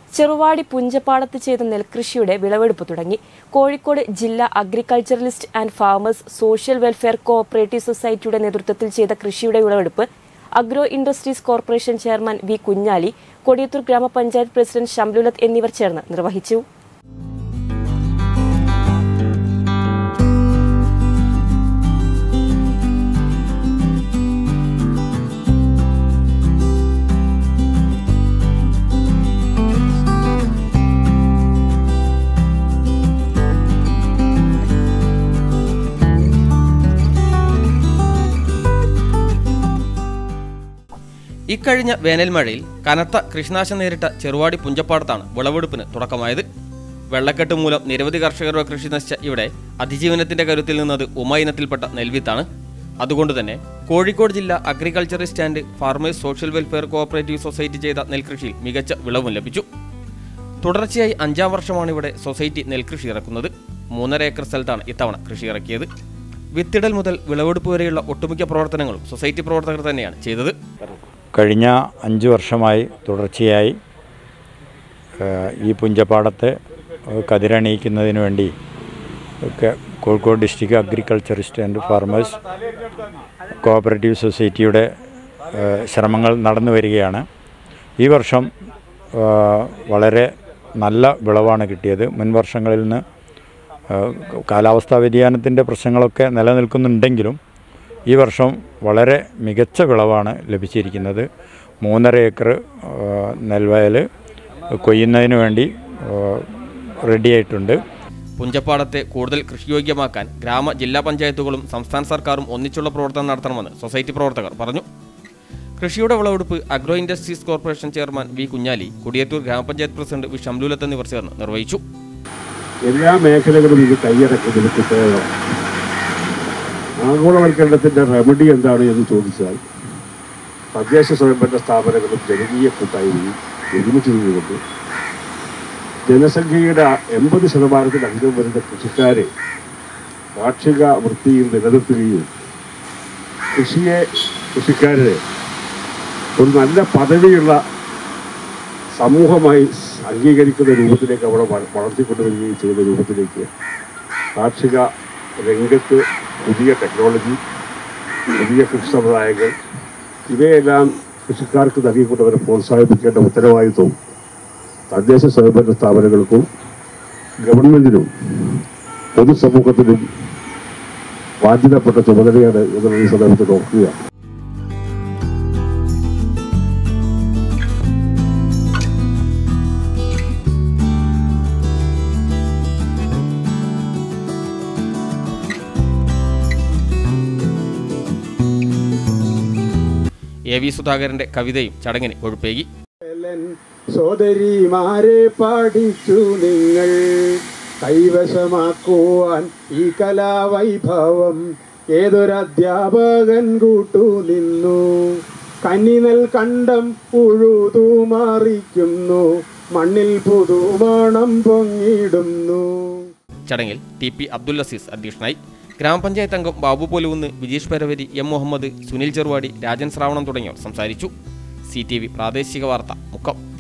ചെറുവാടി പുഞ്ചപ്പാടത്ത് ചെയ്ത നെൽകൃഷിയുടെ വിളവെടുപ്പ് തുടങ്ങി കോഴിക്കോട് ജില്ലാ agriculturalist and farmers social welfare cooperative സൊസൈറ്റിയുടെ നേതൃത്വത്തിൽ ചെയ്ത കൃഷിയുടെ വിളവെടുപ്പ് agro industries corporation chairman V Kunhali Kodiyathur ഗ്രാമപഞ്ചായത്ത് പ്രസിഡന്റ് ഷംലുലത്ത് എന്നിവർ ചേർന്ന് നിർവഹിച്ചു ഇക്കഴിഞ്ഞ വേനൽ മഴയിൽ കനത്ത കൃഷിനാശം നേരിട്ട ചെറുവാടി പുഞ്ചപ്പാടത്താണ് വിളവെടുപ്പിന് തുടക്കമായത് വെള്ളക്കെട്ട് മൂലം നിരവധി കർഷകരുടെ കൃഷി നശിച്ച ഇവിടെ അതിജീവനത്തിന്റെ കരുത്തിൽ നിന്നത് ഉമ ഇനത്തിൽപ്പെട്ട നെൽവിത്താണ് അതുകൊണ്ട് തന്നെ കോഴിക്കോട് ജില്ലാ agriculturist and farmers social welfare cooperative society ചെയ്ത നെൽകൃഷിയിൽ മികച്ച വിളവും ലഭിച്ചു തുടർച്ചയായി അഞ്ചാം വർഷമാണ് ഇവിടെ സൊസൈറ്റി നെൽകൃഷി ഇറക്കുന്നത് മൂന്നര ഏക്കർ സ്ഥലത്താണ് ഇത്തവണ കൃഷി ഇറക്കിയത് വിത്തിടൽ മുതൽ വിളവെടുപ്പ് വരെയുള്ള ഒട്ടുമിക്ക പ്രവർത്തനങ്ങളും സൊസൈറ്റി പ്രവർത്തകർ തന്നെയാണ് ചെയ്തത് കഴിഞ്ഞ അഞ്ച് വർഷമായി തുടർച്ചയായി ഏഹ്, ഈ പുഞ്ചപ്പാടത്തെ ഏഹ്, കതിരണിയിക്കുന്നതിന് വേണ്ടി ഒക്കെ Kozhikode district agriculturist and farmers cooperative സൊസൈറ്റിയുടെ ഏഹ്, ശ്രമങ്ങൾ നടന്നു വരികയാണ് ഈ വർഷം ഏഹ്, വളരെ നല്ല വിളവാണ് കിട്ടിയത് മുൻ വർഷങ്ങളിൽ നിന്ന് ഏഹ്, കാലാവസ്ഥാ വ്യതിയാനത്തിൻ്റെ പ്രശ്നങ്ങളൊക്കെ നിലനിൽക്കുന്നുണ്ടെങ്കിലും ഈ വർഷം വളരെ മികച്ച വിളവാണ് ലഭിച്ചിരിക്കുന്നത് മൂന്നര ഏക്കർ ഏഹ്, നെൽവയൽ കൊയ്യുന്നതിന് വേണ്ടി ഏഹ്, റെഡിയായിട്ടുണ്ട് പുഞ്ചപ്പാടത്തെ കൂടുതൽ കൃഷിയോഗ്യമാക്കാൻ ഗ്രാമ ജില്ലാ പഞ്ചായത്തുകളും സംസ്ഥാന സർക്കാരും ഒന്നിച്ചുള്ള പ്രവർത്തനം നടത്തണമെന്ന് സൊസൈറ്റി പ്രവർത്തകർ പറഞ്ഞു കൃഷിയുടെ വിളവെടുപ്പ് agro industries corporation chairman V Kunhali Kudiyettur ഗ്രാമപഞ്ചായത്ത് പ്രസിഡന്റ് വി ഷംലുലത്ത് എന്നിവർ ചേർന്ന് നിർവഹിച്ചു എല്ലാ മേഖലകളും ഇത് കൈയടക്കുന്നതിന് പ്രത്യേകമാണ് ആഗോളവൽക്കരണത്തിന്റെ റെമഡി എന്താണ് എന്ന് ചോദിച്ചാൽ തദ്ദേശ സ്വയംഭരണ സ്ഥാപനങ്ങളും ജനകീയ കൂട്ടായ്മയും ഒരുമിച്ച് നിന്നുകൊണ്ട് ജനസംഖ്യയുടെ എൺപത് ശതമാനത്തിലധികം വരുന്ന കൃഷിക്കാരെ കാർഷിക വൃത്തിയിൽ നിലനിർത്തുകയും കൃഷിയെ കൃഷിക്കാരെ ഒരു നല്ല പദവിയുള്ള സമൂഹമായി അംഗീകരിക്കുന്ന രൂപത്തിലേക്ക് അവിടെ വള- വളർത്തിക്കൊണ്ടുവരികയും ചെയ്യുന്ന രൂപത്തിലേക്ക് കാർഷിക രംഗത്ത് പുതിയ ടെക്നോളജി പുതിയ കൃഷി സമ്പ്രദായങ്ങൾ ഇവയെല്ലാം കൃഷിക്കാർക്ക് നൽകിക്കൊണ്ട് അവരെ പ്രോത്സാഹിപ്പിക്കേണ്ട ഉത്തരവാദിത്വം തദ്ദേശ സ്വയംഭരണ സ്ഥാപനങ്ങൾക്കും ഗവൺമെന്റിനും പൊതുസമൂഹത്തിനും ബാധ്യതപ്പെട്ട ചുമതലയാണ് എന്നുള്ള ഈ സന്ദർഭത്തിൽ നോക്കുക എ വി സുധാകരന്റെ കവിതയും ചടങ്ങിന് കൊഴുപ്പേകി എലൻ സോദരിമാരെ പഠിച്ചു നിങ്ങൾ കൈവശമാക്കുവാൻ ഈ കലാവൈഭവം ഏതൊരധ്യാപകൻ കൂട്ടു നിന്നു കന്നിനൽ കണ്ടം ഉഴുതു മറിക്കുന്നു മണ്ണിൽ പുതുമണം പൊങ്ങിടുന്നു ചടങ്ങിൽ ടി പി അബ്ദുൽ അസീസ് അധ്യക്ഷനായി ഗ്രാമപഞ്ചായത്ത് അംഗം ബാബു പോലുവുന്ന് വിജീഷ് പരവരി എം മുഹമ്മദ് സുനിൽ ചെറുവാടി രാജൻ ശ്രാവണം തുടങ്ങിയവർ സംസാരിച്ചു സി ടി വി പ്രാദേശിക വാർത്ത മുക്കം